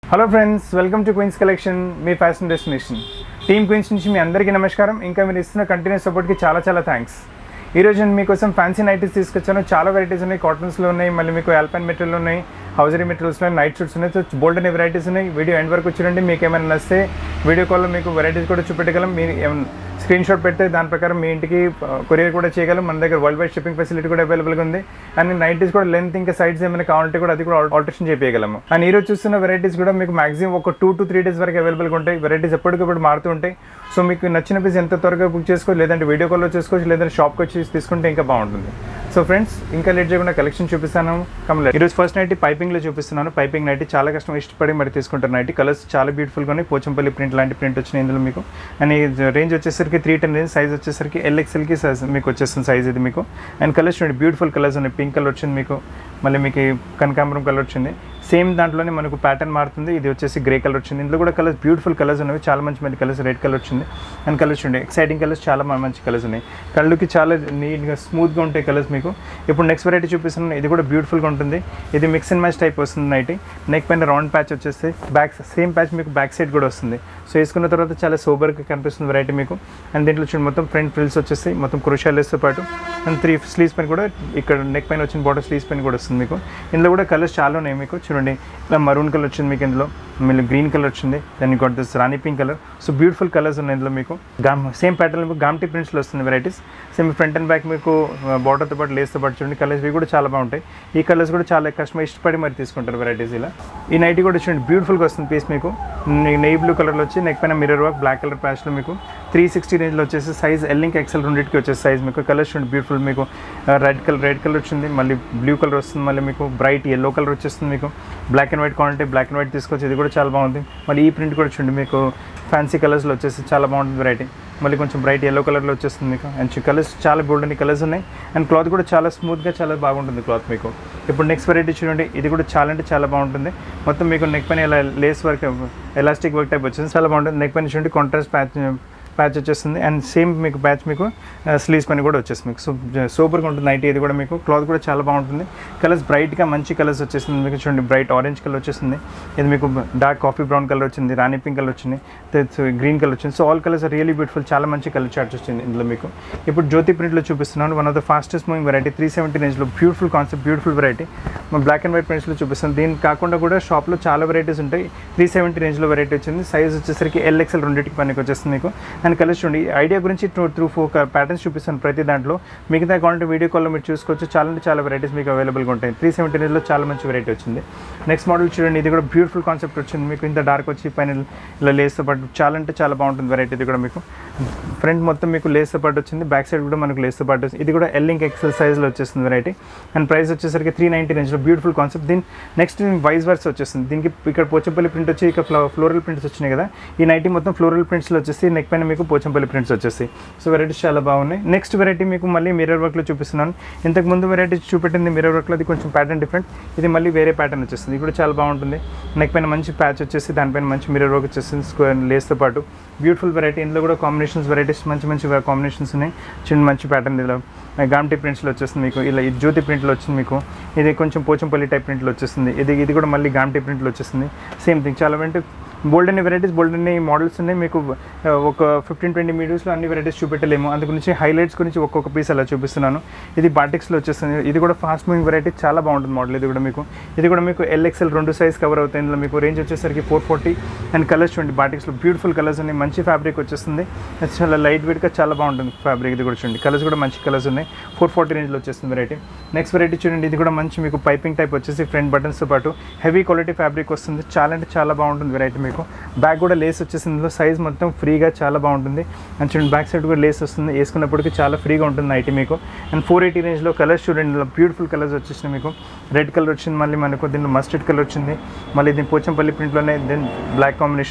Hello friends welcome to Queens collection మీ fashion destination team Queens నుంచి మీ అందరికీ నమస్కారం ఇంకా మీరు ఇస్తున్న కంటిన్యూస్ సపోర్ట్కి చాలా చాలా థ్యాంక్స్ ఈ రోజు నేను మీకోసం ఫ్యాన్సీ నైటీస్ తీసుకొచ్చాను చాలా వెరైటీస్ ఉన్నాయి కాటన్స్లో ఉన్నాయి మళ్ళీ మీకు ఆల్పైన్ మెటీరియల్ ఉన్నాయి హౌజరీ మెటీరియల్స్లో నైట్ షూట్స్ ఉన్నాయి సో బోల్డ్ అనే వెరైటీస్ ఉన్నాయి వీడియో ఎండ్ వరకు చూడండి మీకు ఏమైనా నచ్చితే వీడియో కాల్లో మీకు వెరైటీస్ కూడా చూపెట్టగలం మీరు ఏమైనా స్క్రీన్ షాట్ పెడితే దాని ప్రకారం మీ ఇంటికి కొరియర్ కూడా చేయగలం మన దగ్గర వరల్డ్ వైడ్ షిప్పింగ్ ఫెసిలిటీ కూడా అవైలబుల్గా ఉంది అండ్ నైటీస్ కూడా లెంత్ ఇంకా సైడ్స్ ఏమైనా కావాలంటే కూడా అది కూడా ఆల్టరేషన్ చేయగలము అండ్ ఈ రోజు చూస్తున్న వెరైటీస్ కూడా మీకు మాక్సిమం ఒక టూ టు త్రీ డేస్ వరకు అవైలబుల్గా ఉంటాయి వెరైటీస్ ఎప్పటికప్పుడు మారుతూ ఉంటాయి సో మీకు నచ్చిన పీస్ ఎంత త్వరగా బుక్ చేసుకోవచ్చు లేదంటే వీడియో కాల్లో చేసుకోవచ్చు లేదంటే షాప్కి వచ్చి తీసుకుంటే ఇంకా బాగుంటుంది సో ఫ్రెండ్స్ ఇంకా లేట్ చేయకుండా కలెక్షన్ చూపిస్తాను కమల ఈరోజు ఫస్ట్ నైట్ పైపింగ్లో చూపిస్తున్నాను పైపింగ్ నైట్ చాలా కష్టం ఇష్టపడి మరి తీసుకుంటారు నైట్ కలర్స్ చాలా బ్యూటిఫుల్గా ఉన్నాయి పోచంపల్లి ప్రింట్ లాంటి ప్రింట్ వచ్చినాయి ఇందులో మీకు అండ్ ఈ రేంజ్ వచ్చేసరికి త్రీ టెన్ రేంజ్ సైజ్ వచ్చేసరికి ఎల్ఎక్స్ఎల్కి సైజ్ మీకు వచ్చేస్తుంది సైజ్ ఇది మీకు అండ్ కలర్స్ చూడండి బ్యూటిఫుల్ కలర్స్ ఉన్నాయి పింక్ కలర్ వచ్చింది మీకు మళ్ళీ మీకు ఈ కనకాంబరం కలర్ వచ్చింది సేమ్ దాంట్లోనే మనకు ప్యాటర్న్ మారుతుంది ఇది వచ్చేసి గ్రే కలర్ వచ్చింది ఇందులో కూడా కలర్స్ బ్యూటిఫుల్ కలర్స్ ఉన్నవి చాలా మంచి మంచి కలర్స్ రెడ్ కలర్ వచ్చింది అండ్ కలర్స్ ఉండే ఎక్సైటింగ్ కలర్స్ చాలా మ- మంచి కలర్స్ ఉన్నాయి కళ్ళుకి చాలా నీట్గా స్మూత్గా ఉంటాయి కలర్స్ మీకు ఇప్పుడు నెక్స్ట్ వెరైటీ చూపిస్తున్నాను ఇది కూడా బ్యూటిఫుల్గా ఉంటుంది ఇది మిక్స్ అండ్ మ్యాచ్ టైప్ వస్తుంది నైట్ నెక్ పైన రౌండ్ ప్యాచ్ వచ్చేస్తే బ్యాక్ సేమ్ ప్యాచ్ మీకు బ్యాక్ సైడ్ కూడా వస్తుంది సో వేసుకున్న తర్వాత చాలా సోబర్గా కనిపిస్తుంది వెరైటీ మీకు అండ్ దీంట్లో చూడండి మొత్తం ఫ్రంట్ ఫ్రిల్స్ వచ్చేస్తాయి మొత్తం క్రూషాలెస్తో పాటు అండ్ త్రీ స్లీవ్స్ పైన కూడా ఇక్కడ నెక్ పైన వచ్చిన బాటర్ స్లీవ్స్ పైన కూడా వస్తుంది మీకు ఇందులో కూడా కలర్స్ చాలా ఉన్నాయి మీకు చూడండి ఇలా మరూన్ కలర్ వచ్చింది మీకు ఇందులో మళ్ళీ గ్రీన్ కలర్ వచ్చింది దాన్ని got this rani pink colour so beautiful colours ఉన్నాయి ఇందులో మీకు గామ్ సేమ్ ప్యాటర్న్ మీకు గామ్టీ ప్రింట్స్లో వస్తుంది varieties same front and back మీకు బార్డర్తో పాటు లేస్తో పాటు చూడండి కలర్స్ ఇవి కూడా చాలా బాగుంటాయి ఈ కలర్స్ కూడా చాలా కస్టమర్ ఇష్టపడి మరి తీసుకుంటారు వెరైటీస్ ఇలా ఈ నైటీ కూడా చూడండి బ్యూటిఫుల్గా వస్తుంది పీస్ మీకు నెయ్యి బ్లూ కలర్లో వచ్చి నెక్ పైన మిర్రర్ వర్క్ బ్లాక్ కలర్ ప్యాచ్లో మీకు త్రీ సిక్స్టీ రేంజ్లో వచ్చేసి సైజ్ ఎల్లింక్ ఎక్సెల్ రెండింటికి వచ్చేసి సైజ్ మీకు కలర్స్ చూడండి బ్యూటిఫుల్ మీకు రెడ్ కలర్ రెడ్ కలర్ వచ్చింది మళ్ళీ బ్లూ కలర్ వస్తుంది మళ్ళీ మీకు బ్రైట్ ఎల్లో కలర్ వచ్చేస్తుంది మీకు black and white quality black and white తీసుకొచ్చి ఇది కూడా చాలా బాగుంది మళ్ళీ ఈ ప్రింట్ కూడా చూడండి మీకు ఫ్యాన్సీ కలర్స్లో వచ్చేసి చాలా బాగుంటుంది వెరైటీ మళ్ళీ కొంచెం బ్రైట్ ఎల్లో కలర్లో వచ్చేస్తుంది మీకు అండ్ కలర్స్ చాలా గోల్డెన్ కలర్స్ ఉన్నాయి అండ్ క్లాత్ కూడా చాలా స్మూత్గా చాలా బాగుంటుంది క్లాత్ మీకు ఇప్పుడు నెక్స్ట్ వెరైటీ చూడండి ఇది కూడా చాలా అంటే చాలా బాగుంటుంది మొత్తం మీకు నెక్ పైన ఇలా lace work elastic work type వచ్చింది చాలా బాగుంటుంది నెక్ పైన చూడండి కాంట్రాస్ట్ ప్యాచ్ ప్యాచ్ వచ్చేస్తుంది అండ్ సేమ్ మీకు ప్యాచ్ మీకు స్లీవ్స్ పైన కూడా వచ్చేస్తుంది మీకు సో సూపర్గా ఉంటుంది నైట్ ఇది కూడా మీకు క్లాత్ కూడా చాలా బాగుంటుంది కలర్స్ బ్రైట్గా మంచి కలర్స్ వచ్చేస్తుంది మీకు చూడండి బ్రైట్ ఆరెంజ్ కలర్ వచ్చేస్తుంది ఇది మీకు డార్క్ కాఫీ బ్రౌన్ కలర్ వచ్చింది రాణి పింక్ కలర్ వచ్చింది గ్రీన్ కలర్ వచ్చింది so all colours really beautiful చాలా మంచి కలర్ చార్ట్స్ వచ్చింది ఇందులో మీకు ఇప్పుడు జ్యోతి ప్రింట్లో చూపిస్తున్నాను one of the fastest moving variety three seventy రేంజ్లో beautiful concept beautiful variety black and white ప్రింట్స్లో చూపిస్తాను దీని కాకుండా కూడా షాప్లో చాలా వెరైటీస్ ఉంటాయి త్రీ సెవెంటీ రేంజ్లో వెరైటీ వచ్చింది సైజ్ వచ్చేసరికి ఎల్ఎక్సెల్ రెండింటికి పనికి వచ్చేస్తుంది మీకు అండ్ కలర్స్ చూడండి ఐడియా గురించి టూ త్రూ ఫోర్ ప్యాటర్న్స్ చూపిస్తాను ప్రతి దాంట్లో మిగతా కావాలంటే వీడియో కాల్లో మీరు చూసుకోవచ్చు చాలా అంటే చాలా వెరైటీస్ మీకు అవైలబుల్గా ఉంటాయి త్రీ సెవెంటీ రేంజ్లో చాలా మంచి వెరైటీ వచ్చింది నెక్స్ట్ మోడల్ చూడండి ఇది కూడా బ్యూటిఫుల్ కాన్సెప్ట్ వచ్చింది మీకు ఇంత డార్క్ వచ్చి పైన ఇలా లేస్తో పాటు చాలా అంటే చాలా బాగుంటుంది వెరైటీ ఇది కూడా మీకు ఫ్రంట్ మొత్తం మీకు లేస్తో పాటు వచ్చింది బ్యాక్ సైడ్ కూడా మనకు లేస్తో పాటు వచ్చింది ఇది కూడా ఎల్లింక్ ఎక్సెల్ సైజ్లో వచ్చేస్తుంది వెరైటీ అండ్ ప్రైస్ వచ్చేసరికి త్రీ నైంటీ రేంజ్లో బ్యూటిఫుల్ కాన్సెప్ట్ దీని నెక్స్ట్ వైస్ వర్స్ వచ్చేస్తుంది దీనికి ఇక్కడ పోచంపల్లి ప్రింట్ వచ్చి ఇక ఫ్లోరల్ ప్రింట్స్ వచ్చినాయి కదా ఈ నైటీ మొత్తం ఫ్లోరల్ ప్రింట్స్లో వచ్చేసి నెక్ పైన మీకు పోచంపల్లి ప్రింట్స్ వచ్చేస్తాయి సో వెరైటీస్ చాలా బాగున్నాయి నెక్స్ట్ వెరైటీ మీకు మళ్ళీ మిర్రర్ వర్క్లో చూపిస్తున్నాను ఇంతకు ముందు వెరైటీ చూపెట్టింది మిర్రర్ వర్క్లో అది కొంచెం ప్యాటర్న్ డిఫరెంట్ ఇది మళ్ళీ వేరే ప్యాటర్న్ వచ్చేస్తుంది ఇది కూడా చాలా బాగుంటుంది నెక్ పైన మంచి ప్యాచ్ వచ్చేసి దానిపైన మంచి మిర్రర్ వర్క్ వచ్చేసింది స్క్వేర్ లేస్తో పాటు బ్యూటిఫుల్ వెరైటీ ఇందులో కూడా కాంబినేషన్స్ వెరైటీస్ మంచి మంచి కాంబినేషన్స్ ఉన్నాయి చిన్న మంచి ప్యాటర్న్ ఇందులో గామ్టీ ప్రింట్స్లో వచ్చేస్తుంది మీకు ఇలా ఇది జ్యోతి ప్రింట్లో వచ్చింది మీకు ఇది కొంచెం పోచంపల్లి టైప్ ప్రింట్లో వచ్చేస్తుంది ఇది ఇది కూడా మళ్ళీ గామ్టీ ప్రింట్లో వచ్చేస్తుంది సేమ్ థింగ్ చాలా అంటే బోల్డ్ అనే వెరైటీస్ బోల్డ్ అనే మోడల్స్ ఉన్నాయి మీకు ఆ, ఒక ఫిఫ్టీన్ ట్వంటీ మీడియోస్లో అన్ని వెరైటీస్ చూపెట్టలేము అందు గురించి హైలైట్స్ గురించి ఒక్కొక్క పీస్ అలా చూపిస్తున్నాను ఇది బాటిక్స్లో వచ్చేస్తుంది ఇది కూడా ఫాస్ట్ మూవింగ్ వెరైటీ చాలా బాగుంటుంది మోడల్ ఇది కూడా మీకు ఇది కూడా మీకు ఎల్ఎక్స్ఎల్ రెండు సైజ్ కవర్ అవుతాయి ఇందులో మీకు రేంజ్ వచ్చేసరికి ఫోర్ ఫార్టీ అండ్ కలర్స్ చూడండి బాటిక్స్లో బ్యూటిఫుల్ కలర్స్ ఉన్నాయి మంచి ఫ్యాబ్రిక్ వచ్చేస్తుంది అది చాలా లైట్ వెయిట్గా చాలా బాగుంటుంది ఫ్యాబ్రిక్ ఇది కూడా చూడండి కలర్స్ కూడా మంచి కలర్స్ ఉన్నాయి ఫోర్ ఫార్టీ రేంజ్లో వచ్చేస్తుంది వెరైటీ నెక్స్ట్ వెరైటీ చూడండి ఇది కూడా మంచి మీకు పైపింగ్ టైప్ వచ్చేసి ఫ్రంట్ బటన్స్తో పాటు హెవీ క్వాలిటీ ఫ్యాబ్రిక్ వస్తుంది చాలా అంటే చాలా బాగుంటుంది వెరైటీ మీకు బ్యాక్ కూడా లేస్ వచ్చేసింది ఇందులో సైజ్ మొత్తం ఫ్రీగా చాలా బాగుంటుంది అండ్ చూడండి బ్యాక్ సైడ్ కూడా లేస్ వస్తుంది వేసుకున్నప్పటికీ చాలా ఫ్రీగా ఉంటుంది నైట్ మీకు అండ్ ఫోర్ ఎయిటీ రేంజ్లో కలర్స్ చూడండి ఇందులో బ్యూటిఫుల్ కలర్స్ వచ్చేసినాయి మీకు రెడ్ కలర్ వచ్చింది మళ్ళీ మనకు దీనిలో మస్టర్డ్ కలర్ వచ్చింది మళ్ళీ దీని పోచంపల్లి ప్రింట్లోనే దెన్ బ్లాక్ కాంబినేషన్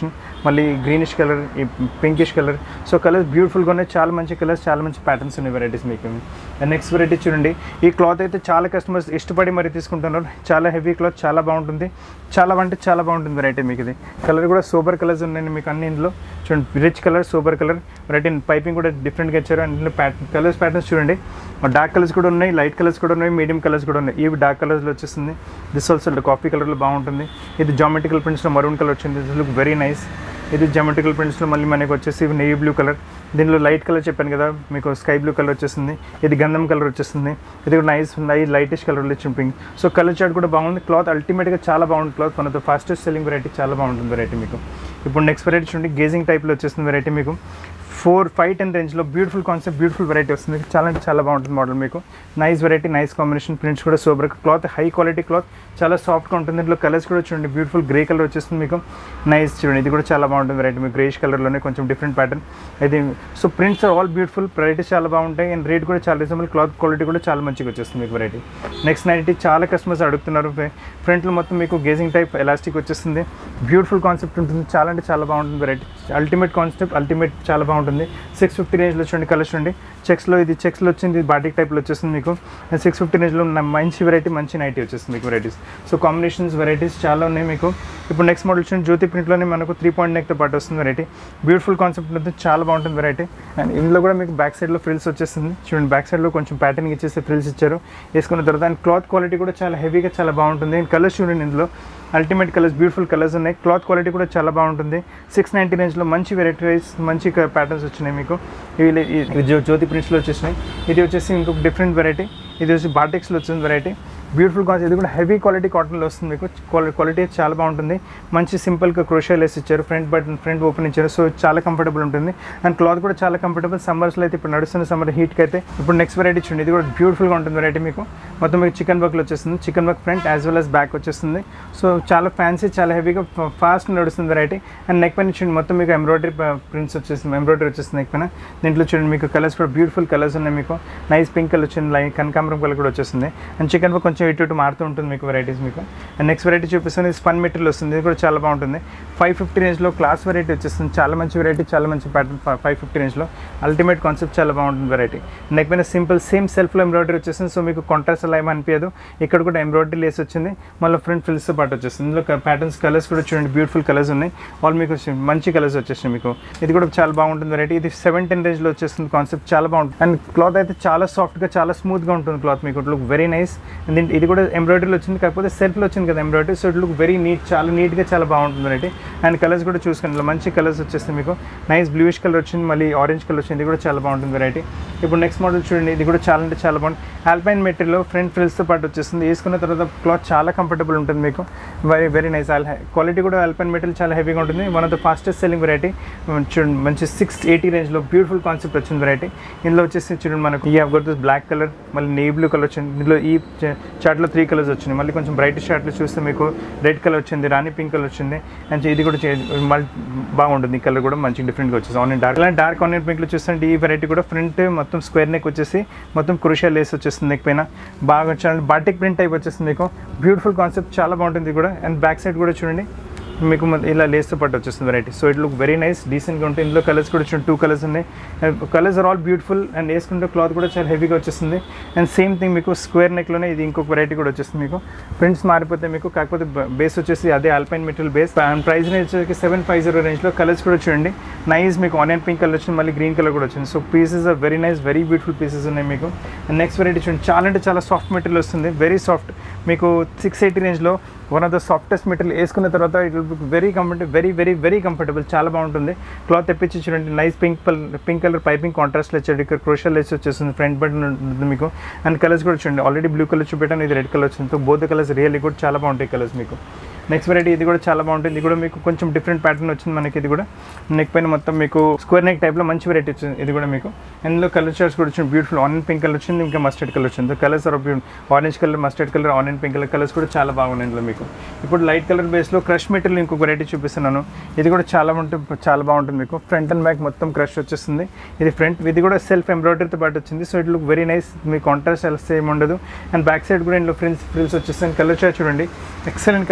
మళ్ళీ గ్రీనిష్ కలర్ ఈ పింకిష్ కలర్ సో కలర్స్ బ్యూటిఫుల్గా ఉన్నాయి చాలా మంచి కలర్స్ చాలా మంచి ప్యాటర్న్స్ ఉన్నాయి వెరైటీస్ మీకు అండ్ నెక్స్ట్ వెరైటీ చూడండి ఈ క్లాత్ అయితే చాలా కస్టమర్స్ ఇష్టపడి మరి తీసుకుంటున్నారు చాలా హెవీ క్లాత్ చాలా బాగుంటుంది చాలా అంటే చాలా బాగుంటుంది వెరైటీ మీకు ఇది కలర్ కూడా సూపర్ కలర్స్ ఉన్నాయి మీకు అన్ని ఇందులో చూడండి rich colour super colour variety piping కూడా డిఫరెంట్గా ఇచ్చారు అండ్ ఇందులో ప్యాటర్న్ కలర్స్ ప్యాటర్న్స్ చూడండి డార్క్ కలర్స్ కూడా ఉన్నాయి లైట్ కలర్స్ కూడా ఉన్నాయి మీడియం కలర్స్ కూడా ఉన్నాయి ఇవి డార్క్ కలర్స్లో వచ్చేస్తుంది దిస్ ఆల్సో కాఫీ కలర్లో బాగుంటుంది ఇది జామెట్రికల్ ప్రింట్స్లో మరూన్ కలర్ వచ్చింది దిస్ లుక్ వెరీ నైస్ ఇది జామెట్రికల్ ప్రింట్స్లో మళ్ళీ మనకి వచ్చేసి నెయ్యి బ్లూ కలర్ దీనిలో లైట్ కలర్ చెప్పాను కదా మీకు స్కై బ్లూ కలర్ వచ్చేస్తుంది ఇది గంధం కలర్ వచ్చేస్తుంది ఇది కూడా నైస్ నై లైటిష్ కలర్ వచ్చిన పింక్ సో కలర్ చార్ట్ కూడా బాగుంది క్లాత్ అల్టిమేట్గా చాలా బాగుంది cloth one of the fastest selling variety చాలా బాగుంటుంది వెరైటీ మీకు ఇప్పుడు నెక్స్ట్ వెరైటీ చూడండి గేజింగ్ టైప్లో వచ్చేస్తుంది వెరైటీ మీకు ఫోర్ ఫైవ్ టెన్ రేంజ్లో బ్యూటిఫుల్ కాన్సెప్ట్ బ్యూటిఫుల్ వెరైటీ వస్తుంది చాలా అంటే చాలా బాగుంటుంది మోడల్ మీకు nice variety nice combination prints కూడా super cloth high quality cloth చాలా సాఫ్ట్గా ఉంటుంది దీంట్లో కలర్స్ కూడా చూడండి బ్యూటిఫుల్ గ్రే కలర్ వచ్చేస్తుంది మీకు నైస్ చూడండి ఇది కూడా చాలా బాగుంటుంది వెరైటీ మీకు గ్రేష్ కలర్లోనే కొంచెం డిఫరెంట్ ప్యాటర్న్ అయితే so prints are all beautiful varieties చాలా బాగుంటాయి అండ్ రేట్ కూడా చాలా రీజనబుల్ క్లాత్ క్వాలిటీ కూడా చాలా మంచిగా వచ్చేస్తుంది మీకు వెరైటీ నెక్స్ట్ నైటీ చాలా కస్టమర్స్ అడుగుతున్నారు ఫ్రంట్లో మొత్తం మీకు గేజింగ్ టైప్ ఎలాస్టిక్ వచ్చేస్తుంది బ్యూటిఫుల్ కాన్సెప్ట్ ఉంటుంది చాలా అంటే చాలా బాగుంటుంది వెరైటీ అల్టిమేట్ కాన్సెప్ట్ అల్టిమేట్ చాలా బాగుంటుంది సిక్స్ ఫిఫ్టీ రేంజ్లో చూడండి కలర్స్ చూడండి చెక్స్లో ఇది చెక్స్లో వచ్చింది బాటిక్ టైప్లో వచ్చేస్తుంది మీకు సిక్స్ ఫిఫ్టీ రేంజ్లో ఉన్న మంచి వెరైటీ మంచి నైటీ వచ్చేస్తుంది మీకు వెరైటీస్ సో కాంబినేషన్స్ వెరైటీస్ చాలా ఉన్నాయి మీకు ఇప్పుడు నెక్స్ట్ మోడల్ చూడండి జ్యోతి ప్రింట్లోనే మనకు త్రీ పాయింట్ నెక్తో పాటు వస్తుంది వెరైటీ బ్యూటిఫుల్ కాన్సెప్ట్ ఉంటుంది చాలా బాగుంటుంది వెరైటీ అండ్ ఇందులో కూడా మీకు బ్యాక్ సైడ్లో ఫ్రిల్స్ వచ్చేస్తుంది చూడండి బ్యాక్ సైడ్లో కొంచెం ప్యాటర్న్ ఇచ్చేసి ఫ్రిల్స్ ఇచ్చారు వేసుకున్న తర్వాత అండ్ క్లాత్ క్వాలిటీ కూడా చాలా హెవీగా చాలా బాగుంటుంది అండ్ కలర్స్ చూడండి ఇందులో అల్టిమేట్ కలర్స్ బ్యూటిఫుల్ కలర్స్ ఉన్నాయి క్లాత్ క్వాలిటీ కూడా చాలా బాగుంటుంది సిక్స్ నైంటీ రేంజ్లో మంచి వెరైటీస్ మంచి ప్యాటర్న్స్ వచ్చినాయి మీకు ఇవి ఇవి జ్యో- జ్యోతి ప్రింట్స్లో వచ్చేసినాయి ఇది వచ్చేసి ఇంకొక డిఫరెంట్ వెరైటీ ఇది వచ్చి బాటిక్స్లో వచ్చిన వెరైటీ బ్యూటిఫుల్ కాన్సెప్ట్ ఇది కూడా హెవీ క్వాలిటీ కాటన్లో వస్తుంది మీకు క్వాలిటీ క్వాలిటీ చాలా బాగుంటుంది మంచి సింపుల్గా క్రోషియా లెస్ ఇచ్చారు ఫ్రంట్ బటన్ ఫ్రంట్ ఓపెన్ ఇచ్చారు సో చాలా కంఫర్టబుల్ ఉంటుంది అండ్ క్లాత్ కూడా చాలా కంఫర్టబుల్ సమ్మర్స్లో అయితే ఇప్పుడు నడుస్తున్న సమ్మర్ హీట్కి అయితే ఇప్పుడు నెక్స్ట్ వెరైటీ చూడండి ఇది కూడా బ్యూటిఫుల్గా ఉంటుంది వెరైటీ మీకు మొత్తం మీకు చికెన్ వర్క్లో వచ్చేస్తుంది chikan work front as well as back వచ్చేస్తుంది సో చాలా ఫ్యాన్సీ చాలా హెవీగా ఫాస్ట్ నడుస్తుంది వెరైటీ అండ్ నెక్ పైన చూడండి మొత్తం మీకు ఎంబ్రాయిడరీ ప్రింట్స్ వచ్చేస్తుంది ఎంబ్రాయిడరీ వచ్చేస్తుంది నెక్ పైన దీంట్లో చూడండి మీకు కలర్స్ కూడా బ్యూటిఫుల్ కలర్స్ ఉన్నాయి మీకు నైస్ పింక్ కలర్ వచ్చింది లైక్ కనకాంబరం కలర్ కూడా వచ్చేస్తుంది అండ్ చికెన్ వర్క్ కొంచెం ఇటు ఇటు మారుతూ ఉంటుంది మీకు వెరైటీస్ మీకు అండ్ నెక్స్ట్ వెరైటీ చూపిస్తుంది స్పన్ మెటీరియల్ వస్తుంది ఇది కూడా చాలా బాగుంటుంది ఫైవ్ ఫిఫ్టీ రేంజ్లో క్లాస్ వెరైటీ వచ్చేస్తుంది చాలా మంచి వెరైటీ చాలా మంచి ప్యాటర్న్ ఫైవ్ ఫిఫ్టీ రేంజ్లో అల్టిమేట్ కాన్సెప్ట్ చాలా బాగుంటుంది వెరైటీ నెక్ పైన సింపుల్ సేమ్ సెల్ఫ్లో ఎంబ్రాయిడరీ వచ్చేస్తుంది సో మీకు కాంట్రాస్ట్ అలా ఏమీ అనిపించదు ఇక్కడ కూడా ఎంబ్రాయిడరీ లేస్ వచ్చింది మళ్ళీ ఫ్రంట్ ఫిల్స్తో పాటు వచ్చేస్తుంది ఇందులో ప్యాటర్న్స్ కలర్స్ కూడా చూడండి బ్యూటిఫుల్ కలర్స్ ఉన్నాయి ఆల్ మీకు వచ్చి- మంచి కలర్స్ వచ్చేసినాయి మీకు ఇది కూడా చాలా బాగుంటుంది వెరైటీ ఇది సెవెన్ టెన్ రేంజ్లో వచ్చేస్తుంది కాన్సెప్ట్ చాలా బాగుంటుంది అండ్ క్లాత్ అయితే చాలా సాఫ్ట్గా చాలా స్మూత్గా ఉంటుంది క్లాత్ మీకు లుక్ వెరీ నైస్ అండ్ ఇది కూడా ఎంబ్రాయిడరీలో వచ్చింది కాకపోతే సెల్ఫ్లో వచ్చింది కదా embroidery so it look very neat చాలా నీట్గా చాలా బాగుంటుంది వెరైటీ అండ్ కలర్స్ కూడా చూసుకోండి ఇలా మంచి కలర్స్ వచ్చేస్తాయి మీకు నైస్ బ్లూయిష్ కలర్ వచ్చింది మళ్ళీ ఆరెంజ్ కలర్ వచ్చింది ఇది కూడా చాలా బాగుంటుంది వెరైటీ ఇప్పుడు నెక్స్ట్ మోడల్ చూడండి ఇది కూడా చాలా అంటే చాలా బాగుంటుంది ఆల్పైన్ మెటీరియల్ ఫ్రంట్ ఫ్రిల్స్తో పాటు వచ్చేస్తుంది వేసుకున్న తర్వాత క్లాత్ చాలా కంఫర్టబుల్ ఉంటుంది మీకు వెరీ వెరీ నైస్ క్వాలిటీ కూడా ఆల్పైన్ మెటీరియల్ చాలా హెవీగా ఉంటుంది one of the fastest selling variety చూడండి మంచి సిక్స్ ఎయిటీ రేంజ్లో బ్యూటిఫుల్ కాన్సెప్ట్ వచ్చింది వెరైటీ ఇందులో వచ్చేసి చూడండి మనకు ఈ అవ్వదు బ్లాక్ కలర్ మళ్ళీ నే బ్లూ కలర్ వచ్చింది ఇందులో ఈ చార్ట్లో త్రీ కలర్స్ వచ్చినాయి మళ్ళీ కొంచెం బ్రైట్ షార్ట్లో చూస్తే మీకు రెడ్ కలర్ వచ్చింది రాణి పింక్ కలర్ వచ్చింది అండ్ ఇది కూడా చే- మళ్ళీ బాగుంటుంది ఈ కలర్ కూడా మంచి డిఫరెంట్గా వచ్చేసి ఆనియన్ డార్క్ అలాంటి డార్క్ ఆనియన్ పింక్లో చూస్తుంటే ఈ వెరైటీ కూడా ఫ్రంట్ మొత్తం స్క్వేర్ నెక్ వచ్చేసి మొత్తం క్రూషియల్ లేస్ వచ్చేస్తుంది నెక్ పైన బాగా చాలా బాటిక్ ప్రింట్ టైప్ వచ్చేస్తుంది మీకు బ్యూటిఫుల్ కాన్సెప్ట్ చాలా బాగుంటుంది ఇది కూడా అండ్ బ్యాక్ సైడ్ కూడా చూడండి మీకు మొత్తం ఇలా లేస్తో పాటు వచ్చేస్తుంది variety so it look very nice డీసెంట్గా ఉంటుంది ఇందులో కలర్స్ కూడా చూడండి టూ కలర్స్ ఉన్నాయి colours are all beautiful and వేసుకుంటే క్లాత్ కూడా చాలా హెవీగా వచ్చేస్తుంది అండ్ సేమ్ థింగ్ మీకు స్క్వేర్ నెక్లోనే ఇది ఇంకొక వెరైటీ కూడా వచ్చేస్తుంది మీకు ప్రింట్స్ మారిపోతే మీకు కాకపోతే బేస్ వచ్చేసి అదే alpine material base and price వచ్చేసి సెవెన్ ఫైవ్ జీరో రేంజ్లో కలర్స్ కూడా చూడండి నైస్ మీకు ఆనియన్ పింక్ కలర్ వచ్చింది మళ్ళీ గ్రీన్ కలర్ కూడా వచ్చింది so pieces are very nice very beautiful pieces ఉన్నాయి మీకు అండ్ నెక్స్ట్ వెరైటీ చూడండి చాలా అంటే చాలా సాఫ్ట్ మెటీరియల్ వస్తుంది వెరీ సాఫ్ట్ మీకు సిక్స్ ఎయిటీ రేంజ్లో one of the softest material వేసుకున్న తర్వాత it will very comfortable very very very comfortable చాలా బాగుంటుంది క్లాత్ తెప్పించి చూడండి nice pink pink colour piping కాంట్రాస్ట్లో వచ్చాడు ఇక్కడ క్రోషల్ వేసి వచ్చేస్తుంది ఫ్రంట్ బటన్ ఉంటుంది మీకు అండ్ కలర్స్ కూడా చూడండి ఆల్రెడీ బ్లూ కలర్ చూపెట్టాను ఇది రెడ్ కలర్ వచ్చింది సో బోత్ కలర్స్ రియల్లీ కూడా చాలా బాగుంటాయి కలర్స్ మీకు నెక్స్ట్ వెరైటీ ఇది కూడా చాలా బాగుంటుంది ఇది కూడా మీకు కొంచెం డిఫరెంట్ ప్యాటర్న్ వచ్చింది మనకి ఇది కూడా నెక్ పైన మొత్తం మీకు స్క్వేర్ నెక్ టైప్లో మంచి వెరైటీ వచ్చింది ఇది కూడా మీకు ఇందులో కలర్ చార్ట్స్ కూడా వచ్చింది బ్యూటిఫుల్ ఆనియన్ పింక్ కలర్ వచ్చింది ఇంకా మస్టర్డ్ కలర్ వచ్చింది colours are orange colour mustard colour onion pink colour colours కూడా చాలా బాగున్నాయి ఇందులో మీకు ఇప్పుడు లైట్ కలర్ బేస్లో క్రష్ మెటీరియల్ ఇంకొక వెరైటీ చూపిస్తున్నాను ఇది కూడా చాలా ఉంటుంది చాలా బాగుంటుంది మీకు ఫ్రంట్ అండ్ బ్యాక్ మొత్తం క్రష్ వచ్చేస్తుంది ఇది ఫ్రంట్ ఇది కూడా సెల్ఫ్ ఎంబ్రాయిడరీతో పాటు వచ్చింది so it look very nice మీ కాంట్రాస్ట్ ఎలా సేమ్ ఉండదు అండ్ బ్యాక్ సైడ్ కూడా ఇందులో ఫ్రిల్స్ ఫ్రిల్స్ వచ్చేస్తాయి కలర్ చార్ట్ చూడండి ఎక్సలెంట్ కలర్ చార్ట్స్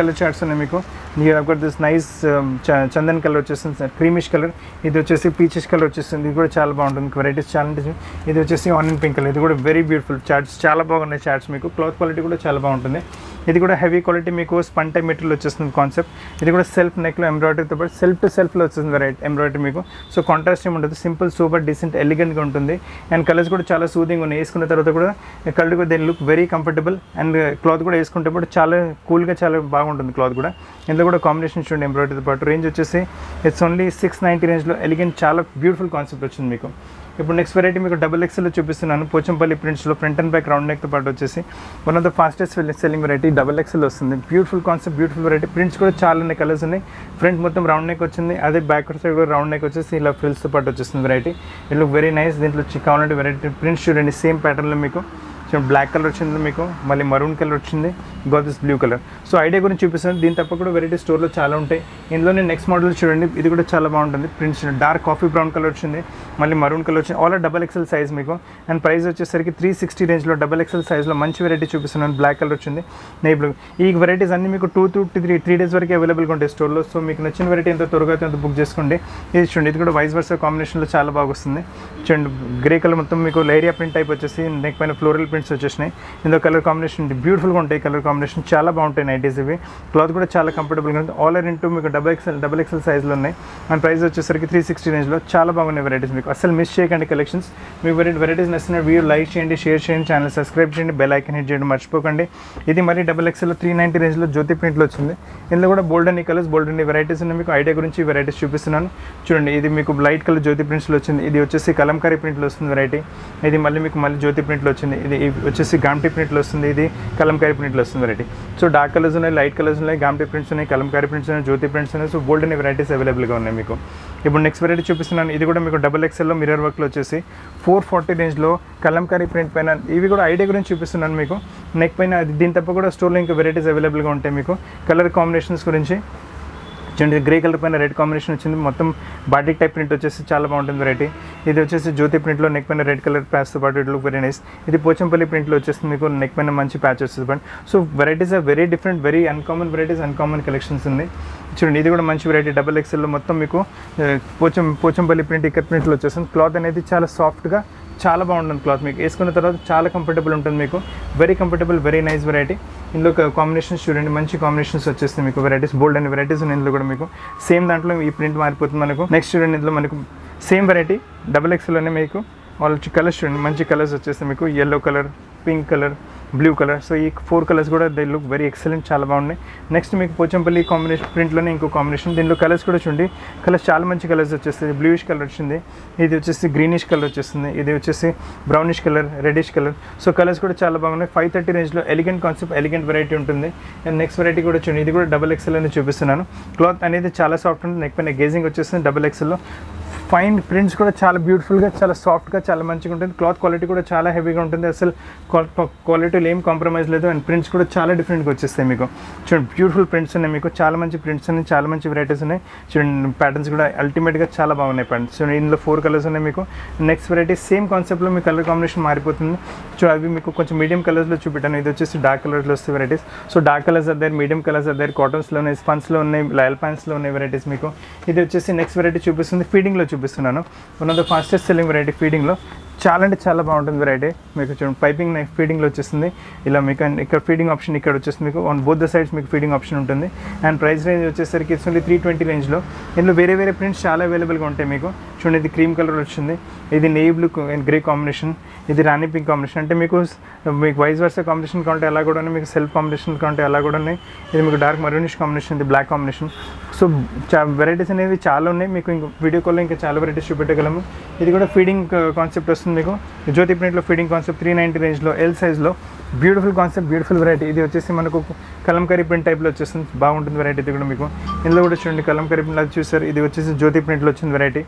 ఉన్నాయి మీకు దిస్ నైస్ చందన్ కలర్ వచ్చేస్తుంది క్రీమిష్ కలర్ ఇది వచ్చేసి పీచెస్ కలర్ వచ్చేస్తుంది ఇది కూడా చాలా బాగుంటుంది వెరైటీస్ చాలా ఉంటాయి. ఇది వచ్చేసి ఆనియన్ పింక్ కలర్ ఇది కూడా వెరీ బ్యూటిఫుల్ చార్ట్స్ చాలా బాగున్నాయి చార్ట్స్ మీకు క్లాత్ క్వాలిటీ కూడా చాలా బాగుంటుంది ఇది కూడా హెవీ క్వాలిటీ మీకు స్పన్ టైప్ మెటీరియల్ వచ్చేస్తుంది కాన్సెప్ట్ ఇది కూడా సెల్ఫ్ నెక్లో ఎంబ్రాయిడరీతో పాటు సెల్ఫ్ టు సెల్ఫ్లో వచ్చేస్తుంది వెరైటీ ఎంబ్రాయిడరీ మీకు సో కాంట్రాస్ట్ ఏమి ఉంటుంది సింపుల్ సూపర్ డిసెంట్ ఎలిగెంట్గా ఉంటుంది అండ్ కలర్స్ కూడా చాలా సూదింగ్ ఉన్నాయి వేసుకున్న తర్వాత కూడా కళ్ళు కూడా దీని look very comfortable and cloth కూడా వేసుకుంటే కూడా చాలా కూల్గా చాలా బాగుంటుంది క్లాత్ కూడా ఇందులో కూడా కాంబినేషన్ చూడండి ఎంబ్రాయిడరీతో పాటు రేంజ్ వచ్చేసి ఇట్స్ ఓన్లీ సిక్స్ నైంటీ రేంజ్లో ఎలిగెంట్ చాలా బ్యూటిఫుల్ కాన్సెప్ట్ వచ్చింది మీకు ఇప్పుడు నెక్స్ట్ వెరైటీ మీకు డబుల్ ఎక్స్ఎల్ చూపిస్తున్నాను పోచంపల్లి ప్రింట్స్లో ఫ్రంట్ అండ్ బ్యాక్ రౌండ్ నెక్తో పాటు వచ్చేసి one of the fastest selling variety double XL వస్తుంది beautiful concept beautiful variety prints కూడా చాలా ఉన్నాయి కలర్స్ ఉన్నాయి ఫ్రంట్ మొత్తం రౌండ్ నెక్ వచ్చింది అదే బ్యాక్ సైడ్ కూడా రౌండ్ నెక్ వచ్చేసి ఇలా ఫ్రిల్స్తో పాటు వచ్చేస్తుంది variety it look very nice దీంట్లో చి- కావాలంటే వెరైటీ ప్రింట్స్ చూడండి సేమ్ ప్యాటర్న్లో మీకు చూడండి బ్లాక్ కలర్ వచ్చింది మీకు మళ్ళీ మరూన్ కలర్ వచ్చింది got this blue colour so idea గురించి చూపిస్తాను దీని తప్ప కూడా వెరైటీ స్టోర్లో చాలా ఉంటాయి ఇందులోనే నెక్స్ట్ మోడల్ చూడండి ఇది కూడా చాలా బాగుంటుంది prints dark coffee brown colour వచ్చింది మళ్ళీ మరూన్ కలర్ వచ్చింది ఆల్ డబల్ ఎక్సెల్ సైజ్ మీకు అండ్ ప్రైస్ వచ్చేసరికి త్రీ సిక్స్టీ రేంజ్లో డబల్ ఎక్సెల్ సైజ్లో మంచి వెరైటీ చూపిస్తున్నాను బ్లాక్ కలర్ వచ్చింది నేను ఇప్పుడు ఈ వెరైటీస్ అన్ని మీకు two two three three days వరకు అవైలబుల్గా ఉంటాయి స్టోర్లో సో మీకు నచ్చిన వెరైటీ ఎంత త్వరగా అయితే అంత బుక్ చేసుకోండి ఇది చూడండి ఇది కూడా వైస్ వర్సా కాంబినేషన్లో చాలా బాగా వస్తుంది చూడండి గ్రే కలర్ మొత్తం మీకు లేరియా ప్రింట్ టైప్ వచ్చేసి నెక్ పైన ఫ్లోరల్ ప్రింట్స్ వచ్చేసినాయి ఇందులో కలర్ కాంబినేషన్ బ్యూటిఫుల్గా ఉంటాయి కలర్ కాంబినేషన్ చాలా బాగుంటాయి నైటీస్ ఇవి క్లాత్ కూడా చాలా కంఫర్టబుల్గా ఉంటుంది ఆల్ ఆర్ ఇంటూ మీకు డబల్ ఎక్సెల్ డబల్ ఎక్సెల్ సైజ్లో ఉన్నాయి అండ్ ప్రైస్ వచ్చేసరికి త్రీ సిక్స్టీ రేంజ్లో చాలా బాగున్నాయి వెరైటీస్ మీకు అసలు మిస్ చేయకండి కలెక్షన్స్ మీకు వెరైటీ వెరైటీస్ నచ్చిన వీడియో లైక్ చేయండి షేర్ చేయండి ఛానల్ సబ్స్క్రైబ్ చేయండి బెల్ ఐకన్ హిట్ చేయండి మర్చిపోకండి ఇది మరి డబల్ ఎక్సెల్ త్రీ నైంటీ రేంజ్లో జ్యోతి ప్రింట్లో వచ్చింది ఇందులో కూడా బోల్డ్ అన్ని కలర్స్ బోల్డ్ అన్ని వెరైటీస్ ఉన్నాయి మీకు ఐడియా గురించి వెరైటీస్ చూపిస్తున్నాను చూడండి ఇది మీకు లైట్ కలర్ జ్యోతి ప్రింట్స్లో వచ్చింది ఇది వచ్చేసి కలంకారీ ప్రింట్లో వస్తుంది వెరైటీ ఇది మళ్ళీ మీకు మళ్ళీ జ్యోతి ప్రింట్లో వచ్చింది ఇది ఇది వచ్చేసి గామ్టీ ప్రింట్లో వస్తుంది ఇది కలంకారీ ప్రింట్లో వస్తుంది వెరైటీ సో డార్క్ కలర్స్ ఉన్నాయి లైట్ కలర్స్ ఉన్నాయి గామ్టీ ప్రింట్స్ ఉన్నాయి కలంకారీ ప్రింట్స్ ఉన్నాయి జ్యోతి ప్రింట్స్ ఉన్నాయి సో బోల్డ్ అనే వెరైటీస్ అవైలబుల్గా ఉన్నాయి మీకు ఇప్పుడు నెక్స్ట్ వెరైటీ చూపిస్తున్నాను ఇది కూడా మీకు డబల్ ఎక్స్ఎల్లో మిరర్ వర్క్లో వచ్చేసి ఫోర్ ఫార్టీ రేంజ్లో కలంకారీ ప్రింట్ పైన ఇవి కూడా ఐడియా గురించి చూపిస్తున్నాను మీకు నెక్ పైన అది దీని తప్ప కూడా స్టోర్లో ఇంకా వెరైటీస్ అవైలబుల్గా ఉంటాయి మీకు కలర్ కాంబినేషన్స్ గురించి చూడండి గ్రే కలర్ పైన రెడ్ కాంబినేషన్ వచ్చింది మొత్తం బాటిక్ టైప్ ప్రింట్ వచ్చేసి చాలా బాగుంటుంది వెరైటీ ఇది వచ్చేసి జ్యోతి ప్రింట్లో నెక్ పైన రెడ్ కలర్ ప్యాచ్తో పాటు ఇట్ లుక్ వెరీ నైస్ ఇది పోచంపల్లి ప్రింట్లో వచ్చేసి మీకు నెక్ పైన మంచి ప్యాచ్ వస్తుంది but so varieties are very different very uncommon varieties uncommon collections ఉంది చూడండి ఇది కూడా మంచి వెరైటీ డబల్ ఎక్స్ఎల్లో మొత్తం మీకు ఆ, పోచం పోచంపల్లి ప్రింట్ ఇక్కడ ప్రింట్లో వచ్చేస్తుంది క్లాత్ అనేది చాలా సాఫ్ట్గా చాలా బాగుంటుంది క్లాత్ మీకు వేసుకున్న తర్వాత చాలా కంఫర్టబుల్ ఉంటుంది మీకు very comfortable very nice variety ఇందులో కాంబినేషన్స్ చూడండి మంచి కాంబినేషన్స్ వచ్చేస్తాయి మీకు వెరైటీస్ బోల్డ్ అనే వెరైటీస్ ఉన్నాయి ఇందులో కూడా మీకు సేమ్ దాంట్లో ఈ ప్రింట్ మారిపోతుంది మనకు నెక్స్ట్ చూడండి ఇందులో మనకు సేమ్ వెరైటీ డబల్ ఎక్స్లోనే మీకు వాళ్ళు కలర్స్ చూడండి మంచి కలర్స్ వచ్చేస్తాయి మీకు yellow colour pink colour blue colour so ఈ ఫోర్ కలర్స్ కూడా దే లుక్ వెరీ ఎక్సలెంట్ చాలా బాగున్నాయి నెక్స్ట్ మీకు పోచంపల్లి కాంబినేషన్ ప్రింట్లోనే ఇంకో కాంబినేషన్ దీనిలో కలర్స్ కూడా చూడండి కలర్స్ చాలా మంచి కలర్స్ వచ్చేస్తుంది బ్లూయిష్ కలర్ వచ్చింది ఇది వచ్చేసి గ్రీనిష్ కలర్ వచ్చేస్తుంది ఇది వచ్చేసి brownish colour reddish colour so colours కూడా చాలా బాగున్నాయి ఫైవ్ థర్టీ రేంజ్లో ఎలిగెంట్ కాన్సెప్ట్ ఎలిగెంట్ వెరైటీ ఉంటుంది అండ్ నెక్స్ట్ వెరైటీ కూడా చూడండి ఇది కూడా డబల్ ఎక్స్ఎల్ అని చూపిస్తున్నాను క్లాత్ అనేది చాలా సాఫ్ట్ ఉంటుంది నెక్ పైన గేజింగ్ వచ్చేస్తుంది డబల్ ఎక్స్ఎల్లో ఫైన్ ప్రింట్స్ కూడా చాలా బ్యూటిఫుల్గా చాలా సాఫ్ట్గా చాలా మంచిగా ఉంటుంది క్లాత్ క్వాలిటీ కూడా చాలా హెవీగా ఉంటుంది అసలు క్వాలిటీలో ఏం కాంప్రమైజ్ లేదు అండ్ ప్రింట్స్ కూడా చాలా డిఫరెంట్గా వచ్చేస్తాయి మీకు చూడండి బ్యూటిఫుల్ ప్రింట్స్ ఉన్నాయి మీకు చాలా మంచి ప్రింట్స్ ఉన్నాయి చాలా మంచి వెరైటీస్ ఉన్నాయి చూడండి ప్యాటర్న్స్ కూడా అల్టిమేట్గా చాలా బాగున్నాయి ప్యాటర్న్స్ చూడండి ఇందులో ఫోర్ కలర్స్ ఉన్నాయి మీకు నెక్స్ట్ వెరైటీ సేమ్ కాన్సెప్ట్లో మీ కలర్ కాంబినేషన్ మారిపోతుంది సో అవి మీకు కొంచెం మీడియం కలర్స్లో చూపెట్టాను ఇది వచ్చేసి డార్క్ కలర్స్లో వస్తాయి వెరైటీస్ సో డార్క్ కలర్స్ అద్దరు మీడియం కలర్స్ అద్దరు కాటన్స్లో ఉన్నాయి స్పన్స్లో ఉన్నాయి లయల్ ప్యాంట్స్లో ఉన్నాయి వెరైటీస్ మీకు ఇది వచ్చేసి నెక్స్ట్ వెరైటీ చూపిస్తుంది ఫీడింగ్లో చూపిస్తున్నాను one of the fastest selling variety ఫీడింగ్లో చాలా అంటే చాలా బాగుంటుంది వెరైటీ మీకు చూడండి పైపింగ్ నైఫ్ ఫీడింగ్లో వచ్చేస్తుంది ఇలా మీకు అండ్ ఇక్కడ ఫీడింగ్ ఆప్షన్ ఇక్కడ వచ్చేస్తుంది మీకు ఆన్ బోత్ ద సైడ్స్ మీకు ఫీడింగ్ ఆప్షన్ ఉంటుంది అండ్ ప్రైస్ రేంజ్ వచ్చేసరికి ఇట్స్ ఓన్లీ త్రీ ట్వంటీ రేంజ్లో ఇందులో వేరే వేరే ప్రింట్స్ చాలా అవైలబుల్గా ఉంటాయి మీకు చూడండి ఇది క్రీమ్ కలర్ వచ్చింది ఇది navy blue and grey combination ఇది రాణి పింక్ కాంబినేషన్ అంటే మీకు మీకు వైస్ వర్స కాంబినేషన్ కావాలంటే అలా కూడా ఉన్నాయి మీకు సెల్ఫ్ కాంబినేషన్ కావాలంటే అలా కూడా ఉన్నాయి ఇది మీకు డార్క్ మరూనిష్ కాంబినేషన్ ఇది బ్లాక్ కాంబినేషన్ సో చా వెరైటీస్ అనేవి చాలా ఉన్నాయి మీకు ఇంక వీడియో కాల్లో ఇంకా చాలా వెరైటీస్ చూపెట్టగలము ఇది కూడా ఫీడింగ్ కాన్సెప్ట్ వస్తుంది మీకు జ్యోతి ప్రింట్లో ఫీడింగ్ కాన్సెప్ట్ త్రీ నైంటీ రేంజ్లో ఎల్ సైజ్లో బ్యూటిఫుల్ కాన్సెప్ట్ బ్యూటిఫుల్ వెరైటీ ఇది వచ్చేసి మనకు కలంకరీ ప్రింట్ టైప్లో వచ్చేస్తుంది బాగుంటుంది వెరైటీ ఇది కూడా మీకు ఇందులో కూడా చూడండి కలంకరీ ప్రింట్ అది చూసారు ఇది వచ్చేసి జ్యోతి ప్రింట్లో వచ్చింది వెరైటీ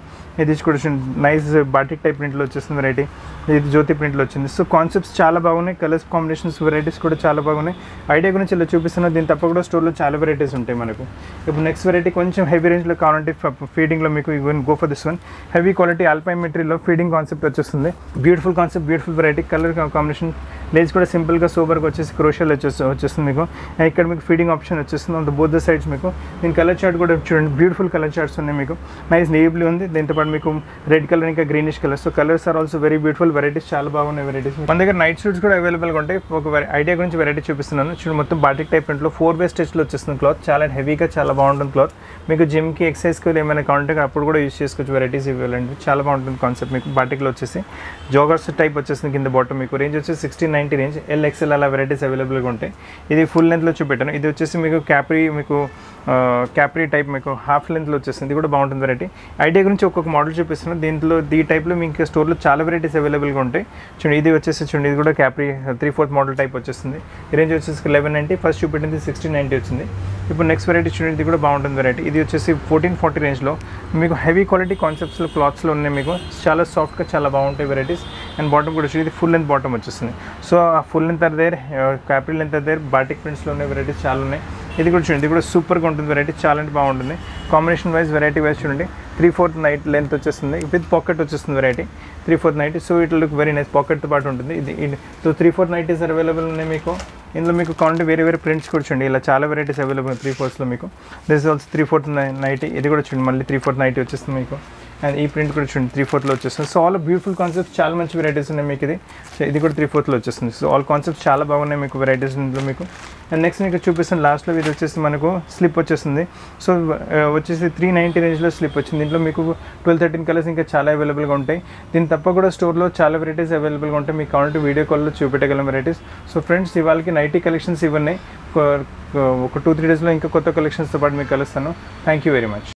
ఇది కూడా నైస్ బాటిక్ టైప్ ప్రింట్లో వచ్చేస్తుంది వెరైటీ ఇది జ్యోతి ప్రింట్లో వచ్చింది సో కాన్సెప్ట్స్ చాలా బాగున్నాయి కలర్స్ కాంబినేషన్స్ వెరైటీస్ కూడా చాలా బాగున్నాయి ఐడియా గురించి ఇలా చూపిస్తున్నా దీని తప్ప కూడా స్టోర్లో చాలా వెరైటీస్ ఉంటాయి మనకు ఇప్పుడు నెక్స్ట్ వెరైటీ కొంచెం హెవీ రేంజ్లో కావాలంటే ఫీడింగ్లో మీకు even go for this one heavy quality alpine మెటీరియల్లో ఫీడింగ్ కాన్సెప్ట్ వచ్చేస్తుంది beautiful concept beautiful variety colour combination lace కూడా సింపుల్గా సూపర్గా వచ్చేసి క్రోషియల్ వచ్చేసి వచ్చేస్తుంది మీకు అండ్ ఇక్కడ మీకు ఫీడింగ్ ఆప్షన్ వచ్చేస్తుంది on the both the sides మీకు దీని కలర్ చార్ట్ కూడా చూడండి బ్యూటిఫుల్ కలర్ చార్ట్స్ ఉన్నాయి మీకు నైస్ నేవ్లీ ఉంది దీంతో పాటు మీకు రెడ్ కలర్ ఇంకా greenish colour so colours are also very beautiful varieties చాలా బాగున్నాయి వెరైటీస్ మన దగ్గర నైట్ సూట్స్ కూడా అవైలబుల్గా ఉంటాయి ఒక ఐడియా గురించి వెరైటీ చూపిస్తున్నాను చూడండి మొత్తం బాటిక్ టైప్ ప్రింట్లో ఫోర్ వే స్టెచ్లో వచ్చేస్తుంది క్లాత్ చాలా హెవీగా చాలా బాగుంటుంది క్లాత్ మీకు జిమ్కి ఎక్సర్సైజ్కి ఏమైనా కావాలంటే అప్పుడు కూడా యూస్ చేసుకోవచ్చు వెరైటీస్ ఇవ్వాలంటే చాలా బాగుంటుంది కాన్సెప్ట్ మీకు బాటిక్లో వచ్చేసి జోగర్స్ టైప్ వచ్చేస్తుంది కింద బాటమ్ మీకు రేంజ్ వచ్చేసి sixteen ninety range L XL అలా వెరైటీస్ అవైలబుల్గా ఉంటాయి ఇది ఫుల్ లెంత్లో చూపెట్టాను ఇది వచ్చేసి మీకు క్యాప్రీ మీకు క్యాప్రీ టైప్ మీకు హాఫ్ లెంత్లో వచ్చేస్తుంది ఇది కూడా బాగుంటుంది వెరైటీ ఐడియా గురించి ఒక్కొక్క మోడల్ చూపిస్తున్నాను దీంట్లో ఈ టైప్లో మీకు స్టోర్లో చాలా వెరైటీస్ అవైలబుల్గా ఉంటాయి చూడండి ఇది వచ్చేసి చూడండి ఇది కూడా capri three fourth model type వచ్చేస్తుంది ఈ రేంజ్ వచ్చేసి లెవెన్ నైంటీ ఫస్ట్ చూపెట్టింది సిక్స్టీన్ నైంటీ వచ్చింది ఇప్పుడు నెక్స్ట్ వెరైటీ చూడండి ఇది కూడా బాగుంటుంది వెరైటీ ఇది వచ్చేసి ఫోర్టీన్ ఫార్టీ రేంజ్లో మీకు హెవీ క్వాలిటీ కాన్సెప్ట్స్లో క్లాత్స్లో ఉన్నాయి మీకు చాలా సాఫ్ట్గా చాలా బాగుంటాయి వెరైటీస్ అండ్ బాటమ్ కూడా చూడండి ఇది ఫుల్ లెంత్ బాటమ్ వచ్చేస్తుంది సో ఆ ఫుల్ లెంత్ అదే క్యాపిటల్ లెంత్ అదే బాటిక్ ప్రింట్స్లో ఉన్న వెరైటీస్ చాలా ఉన్నాయి ఇది కూడా చూడండి ఇది కూడా సూపర్గా ఉంటుంది వెరైటీ చాలా అంటే బాగుంటుంది కాంబినేషన్ వైజ్ వెరైటీ వైజ్ చూడండి త్రీ ఫోర్త్ నైట్ లెంత్ వచ్చేస్తుంది విత్ పాకెట్ వచ్చేస్తుంది variety three fourth night so it look very nice పాకెట్తో పాటు ఉంటుంది ఇది ఇది so three fourth night is available ఉన్నాయి మీకు ఇందులో మీకు కావాలంటే వేరే వేరే ప్రింట్స్ కూడా చూడండి ఇలా చాలా వెరైటీస్ అవైలబుల్ త్రీ ఫోర్త్స్లో మీకు this also three fourth night ఇది కూడా చూడండి మళ్ళీ త్రీ ఫోర్త్ నైట్ వచ్చేస్తుంది మీకు అండ్ ఈ ప్రింట్ కూడా చూడండి త్రీ ఫోర్త్లో వచ్చేస్తుంది సో ఆల్ బ్యూటిఫుల్ కాన్సెప్ట్స్ చాలా మంచి వెరైటీస్ ఉన్నాయి మీకు ఇది సో ఇది కూడా త్రీ ఫోర్త్లో వచ్చేస్తుంది సో ఆల్ కాన్సెప్ట్స్ చాలా బాగున్నాయి మీకు వెరైటీస్ ఇందులో మీకు అండ్ నెక్స్ట్ మీకు చూపిస్తాను లాస్ట్లో ఇది వచ్చేసి మనకు స్లిప్ వచ్చేస్తుంది సో వచ్చేసి త్రీ నైంటీ రేంజ్లో స్లిప్ వచ్చింది దీంట్లో మీకు ట్వెల్వ్ థర్టీన్ కలర్స్ ఇంకా చాలా అవైలబుల్గా ఉంటాయి దీని తప్ప కూడా స్టోర్లో చాలా వెరైటీస్ అవైలబుల్గా ఉంటాయి మీకు కావాలంటే వీడియో కాల్లో చూపెట్టగలం వెరైటీస్ సో ఫ్రెండ్స్ ఇవాళకి నైటీ కలెక్షన్స్ ఇవన్నీ ఒక టూ త్రీ డేస్లో ఇంకా కొత్త కలెక్షన్స్తో పాటు మీకు కలుస్తాను థ్యాంక్ యూ వెరీ మచ్